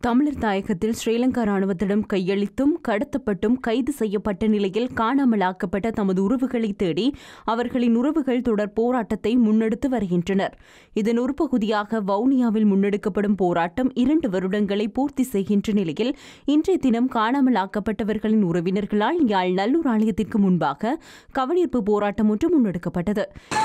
தமிழர் தாயகத்தில் ஸ்ரீலங்கா ராணுவத்திடம் கையளித்தும் கடத்தப்பட்டும் கைது செய்யப்பட்ட நிலையில் காணாமலாக்கப்பட்ட தமது உறவுகளை தேடி அவர்களின் உறவுகள் தொடர் போராட்டத்தை முன்னெடுத்து வருகின்றனர் இதன் ஒரு பகுதியாக வவுனியாவில் முன்னெடுக்கப்படும் போராட்டம் இரண்டு வருடங்களை பூர்த்தி செய்கின்ற நிலையில் இன்றைய தினம் காணாமலாக்கப்பட்டவர்களின் உறவினர்களால் யாழ் நல்லூர் ஆலயத்திற்கு முன்பாக கவனிப்பு போராட்டம் ஒன்று முன்னெடுக்கப்பட்டது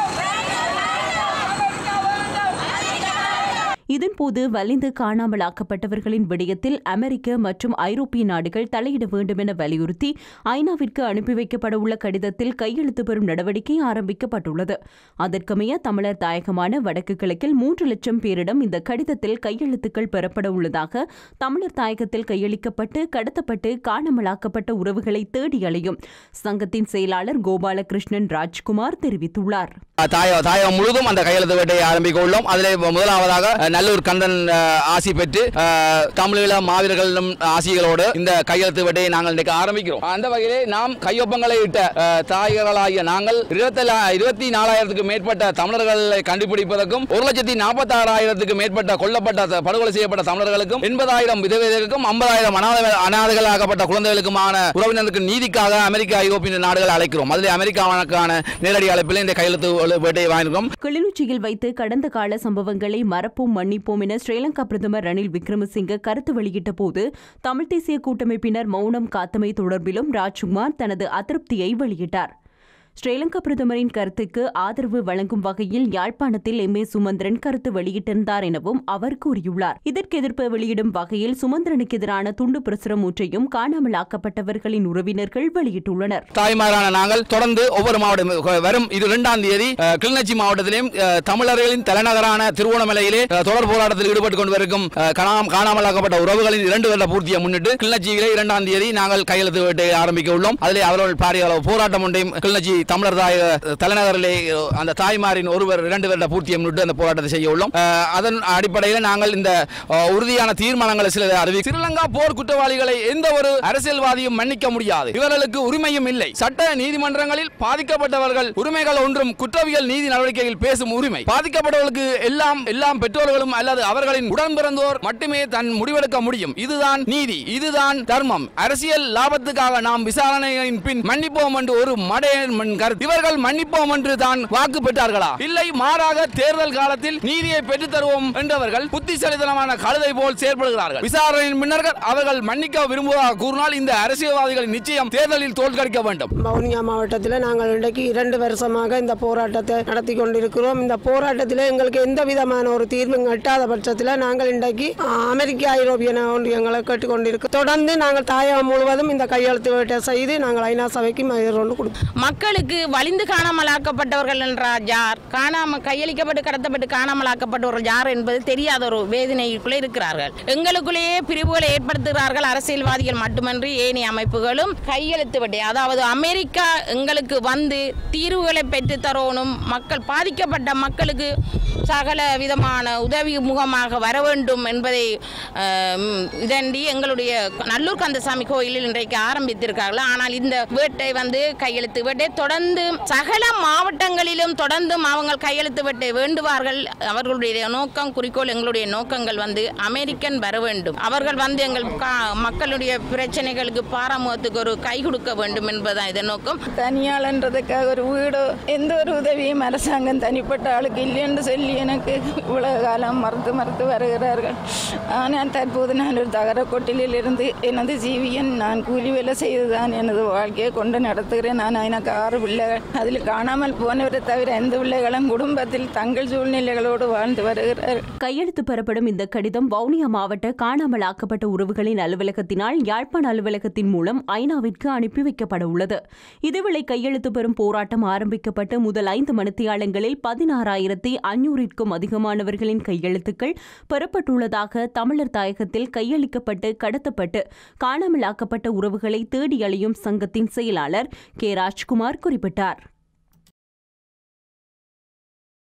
இதன்போது வலிந்து காணாமலாக்கப்பட்டவர்களின் விடயத்தில் அமெரிக்க மற்றும் ஐரோப்பிய நாடுகள் தலையிட வேண்டும் என வலியுறுத்தி ஐநாவிற்கு அனுப்பி வைக்கப்பட உள்ள கடிதத்தில் கையெழுத்து பெறும் நடவடிக்கை ஆரம்பிக்கப்பட்டுள்ளது அதற்கமைய தமிழர் தாயகமான வடக்கு கிழக்கில் மூன்று லட்சம் பேரிடம் இந்த கடிதத்தில் கையெழுத்துக்கள் பெறப்பட உள்ளதாக தமிழர் தாயகத்தில் கையளிக்கப்பட்டு கடத்தப்பட்டு காணாமலாக்கப்பட்ட உறவுகளை தேடி அலையும் சங்கத்தின் செயலாளர் கோபாலகிருஷ்ணன் ராஜ்குமார் தெரிவித்துள்ளார் தாய தாயகம் முழுதும் அந்த கையெழுத்து வேட்டையை ஆரம்பிக்க உள்ளோம் அதில் முதலாவதாக அஹ், நல்லூர் கந்தன் அஹ், ஆசி பெற்று அஹ், தமிழீழ மாவீரர்களிடம் ஆசிகளோடு இந்த கையெழுத்து வேட்டையை நாங்கள் இன்றைக்கு ஆரம்பிக்கிறோம் அந்த வகையிலே நாம் கையொப்பங்களை இட்ட அஹ், தாயகர்களாகிய நாங்கள் இருபத்தி இருபத்தி நாலாயிரத்துக்கு மேற்பட்ட தமிழர்களை கண்டுபிடிப்பதற்கும் ஒரு லட்சத்தி நாற்பத்தி ஆறாயிரத்துக்கு மேற்பட்ட கொல்லப்பட்ட த- படுகொலை செய்யப்பட்ட தமிழர்களுக்கும் எண்பதாயிரம் விதவைகளுக்கும் ஐம்பதாயிரம் அனாதை அனாதைகளாகப்பட்ட குழந்தைகளுக்குமான உறவினருக்கு நீதிக்காக அமெரிக்க ஐரோப்பிய நாடுகள் அழைக்கிறோம் அதில் அமெரிக்காவுக்கான நேரடி அழைப்பில் இந்த கையெழுத்து வேட்டையை வாங்கியிருக்கோம் கிளிநொச்சியில் வைத்து கடந்த கால சம்பவங்களை மறப்போம் மன்னிப்போம் என ஸ்ரீலங்கா பிரதமர் ரணில் விக்ரமசிங்க கருத்து வெளியிட்ட போது தமிழ் தேசிய கூட்டமைப்பினர் மௌனம் காத்தமை தொடர்பிலும் ராஜ்குமார் தனது அதிருப்தியை வெளியிட்டார் ஸ்ரீலங்கா பிரதமரின் கருத்துக்கு ஆதரவு வழங்கும் வகையில் யாழ்ப்பாணத்தில் எம் ஏ சுமந்திரன் கருத்து வெளியிட்டிருந்தார் எனவும் அவர் கூறியுள்ளார் இதற்கு எதிர்ப்பு வெளியிடும் வகையில் சுமந்திரனுக்கு எதிரான துண்டு பிரசுரம் ஒன்றையும் காணாமலாக்கப்பட்டவர்களின் உறவினர்கள் வெளியிட்டுள்ளனர் தாய்மாரான நாங்கள் தொடர்ந்து ஒவ்வொரு மாவட்டம் வரும் இது இரண்டாம் தேதி அஹ், கிளிநொச்சி மாவட்டத்திலும் அஹ், தமிழர்களின் தலைநகரான திருவோணமலையிலே அஹ், தொடர் போராட்டத்தில் ஈடுபட்டுக் கொண்டிருக்கும் அஹ், காணாம- காணாமலாக்கப்பட்ட உறவுகளின் இரண்டு வருட பூர்த்தியை முன்னிட்டு கிளிநொச்சியிலே இரண்டாம் தேதி நாங்கள் கையெழுத்து வேட்டையை ஆரம்பிக்க உள்ளோம் அதிலே அவர்கள் பாரிய அளவு போராட்டம் ஒன்றையும் கிளிநொச்சி தமிழர் தாய தலைநகரிலே அஹ், அந்த தாய்மாரின் ஒருவர் இரண்டு வருட பூர்த்தியை முன்னிட்டு அந்த போராட்டத்தை செய்ய உள்ளோம் அஹ், அதன் அடிப்படையில் நாங்கள் இந்த அஹ், உறுதியான தீர்மானங்களை சில அறிவி ஸ்ரீலங்கா போர் குற்றவாளிகளை எந்த ஒரு அரசியல்வாதியும் மன்னிக்க முடியாது இவர்களுக்கு உரிமையும் இல்லை சட்ட நீதிமன்றங்களில் பாதிக்கப்பட்டவர்கள் உரிமைகள் ஒன்றும் குற்றவியல் நீதி நடவடிக்கையில் பேசும் உரிமை பாதிக்கப்பட்டவர்களுக்கு எல்லாம் எல்லாம் பெற்றோர்களும் அல்லது அவர்களின் உடன் பிறந்தோர் மட்டுமே தன் முடிவெடுக்க முடியும் இதுதான் நீதி இதுதான் தர்மம் அரசியல் லாபத்துக்காக நாம் விசாரணையின் பின் மன்னிப்போம் என்று ஒரு மடையன் மண் கருத்து இவர்கள் மன்னிப்போம் என்று தான் வாக்கு பெற்றார்களா இல்லை மாறாக தேர்தல் காலத்தில் நீதியை பெற்றுத் தருவோம் என்றவர்கள் புத்திசாலித்தனமான கழுதை போல் செயல்படுகிறார்கள் விசாரணையின் பின்னர்கள் அவர்கள் மன்னிக்க விரும்புவதாக கூறினால் இந்த அரசியல்வாதிகள் நிச்சயம் தேர்தலில் தோற்கடிக்க வேண்டும் வவுனியா மாவட்டத்தில் நாங்கள் இன்றைக்கு இரண்டு வருஷமாக இந்த போராட்டத்தை நடத்தி கொண்டிருக்கிறோம் இந்த போராட்டத்தில் எங்களுக்கு எந்த விதமான ஒரு தீர்வும் எட்டாத பட்சத்தில் நாங்கள் இன்றைக்கு ஆ, அமெரிக்க ஐரோப்பிய ஒன்றியங்களை கேட்டுக்கொண்டிருக்கிறோம் தொடர்ந்து நாங்கள் தாயகம் முழுவதும் இந்த கையெழுத்து வேட்டை செய்து நாங்கள் ஐநா சபைக்கு எதிர்கொண்டு கொடுப்போம் மக்களுக்கு வலிந்து காணாமலாக்கப்பட்டவர்கள் என்றார் யார் காணாம கையளிக்கப்பட்டு கடத்தப்பட்டு காணாமலாக்கப்பட்டவர்கள் யார் என்பது தெரியாத ஒரு வேதனைக்குள்ளே இருக்கிறார்கள் எங்களுக்குள்ளேயே பிரிவுகளை ஏற்படுத்துகிறார்கள் அரசியல்வாதிகள் மட்டுமன்றி ஏனைய அமைப்புகளும் கையெழுத்து வட்டி அதாவது அமெரிக்கா எங்களுக்கு வந்து தீர்வுகளை பெற்று தரணும் மக்கள் பாதிக்கப்பட்ட மக்களுக்கு சகல விதமான உதவி முகமாக வர வேண்டும் என்பதை ஆம், இதண்டி எங்களுடைய நல்லூர் கந்தசாமி கோயிலில் இன்றைக்கு ஆரம்பித்திருக்கார்கள் ஆனால் இந்த வேட்டை வந்து கையெழுத்து வேட்டை தொடர்ந்து சகல மாவட்டங்களிலும் தொடர்ந்தும் அவங்க கையெழுத்து வேட்டை வேண்டுவார்கள் அவர்களுடைய நோக்கம் குறிக்கோள் எங்களுடைய நோக்கங்கள் வந்து அமெரிக்கன் வர வேண்டும் அவர்கள் வந்து எங்கள் கா- மக்களுடைய பிரச்சனைகளுக்கு பாராமுகத்துக்கு ஒரு கை கொடுக்க வேண்டும் என்பதுதான் இதன் நோக்கம் தனியாளன்றதுக்காக ஒரு வீடோ எந்த ஒரு உதவியும் அரசாங்கம் தனிப்பட்ட ஆளுக்கு இல்லைன்னு சொல்லி எனக்கு இவ்வளவு காலம் மறுத்து மறுத்து வருகிறார்கள் ஆனால் தற்போது நான் ஒரு தகர கொட்டிலில் இருந்து எனது ஜீவியன் நான் கூலி வேலை செய்துதான் எனது வாழ்க்கையை கொண்டு நடத்துகிறேன் நான் எனக்கு ஆறு பிள்ளைகள் அதில் காணாமல் போனவரை தவிர எந்த பிள்ளைகளும் குடும்பத்தில் தங்கள் சூழ்நிலைகளோடு வாழ்ந்து வருகிறார்கள் கையெழுத்து பெறப்படும் இந்த கடிதம் வவுனியா மாவட்ட காணாமலாக்கப்பட்ட உறவுகளின் அலுவலகத்தினால் யாழ்ப்பாண அலுவலகத்தின் மூலம் ஐநாவிற்கு அனுப்பி வைக்கப்பட உள்ளது இதேவேளை கையெழுத்து பெறும் போராட்டம் ஆரம்பிக்கப்பட்டு முதல் ஐந்து மணித்தியாலங்களில் பதினாறாயிரத்தி ஐநூறிற்கும் அதிகமானவர்களின் கையெழுத்துக்கள் பெறப்பட்டுள்ளதாக தமிழர் தாயகத்தில் கையளிக்கப்பட்டு கடத்தப்பட்டு காணாமலாக்கப்பட்ட உறவுகளை தேடி அலையும் சங்கத்தின் செயலாளர் கே ராஜ்குமார் குறிப்பிட்டார்